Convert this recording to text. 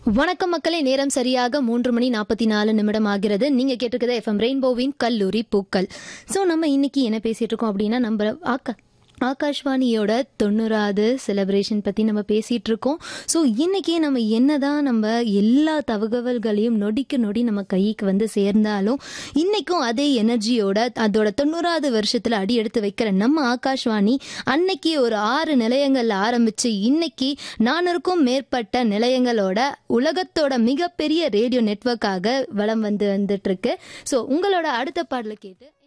வணக்கம் மக்களே நேரம் சரியாக மூன்று மணி நாற்பத்தி நாலு நிமிடம் ஆகிறது நீங்க கேட்டிருக்கிறது எஃப்எம் ரெயின்போவின் கல்லூரி பூக்கள் ஸோ நம்ம இன்னைக்கு என்ன பேசிட்டு இருக்கோம் அப்படின்னா நம்ம ஆக்கா ஆகாஷ்வாணியோட தொண்ணூறாவது செலிப்ரேஷன் பற்றி நம்ம பேசிகிட்டு இருக்கோம் ஸோ இன்றைக்கி நம்ம என்னதான் நம்ம எல்லா தகவல்களையும் நொடிக்கு நொடி நம்ம கைக்கு வந்து சேர்ந்தாலும் இன்றைக்கும் அதே எனர்ஜியோட அதோட தொண்ணூறாவது வருஷத்தில் அடி எடுத்து வைக்கிற நம்ம ஆகாஷ்வாணி அன்னைக்கு ஒரு ஆறு நிலையங்கள் ஆரம்பித்து இன்னைக்கு நானூறுக்கும் மேற்பட்ட நிலையங்களோட உலகத்தோட மிகப்பெரிய ரேடியோ நெட்வொர்க்காக வலம் வந்து வந்துட்டு இருக்கு ஸோ உங்களோட அடுத்த பாடலை கேட்டு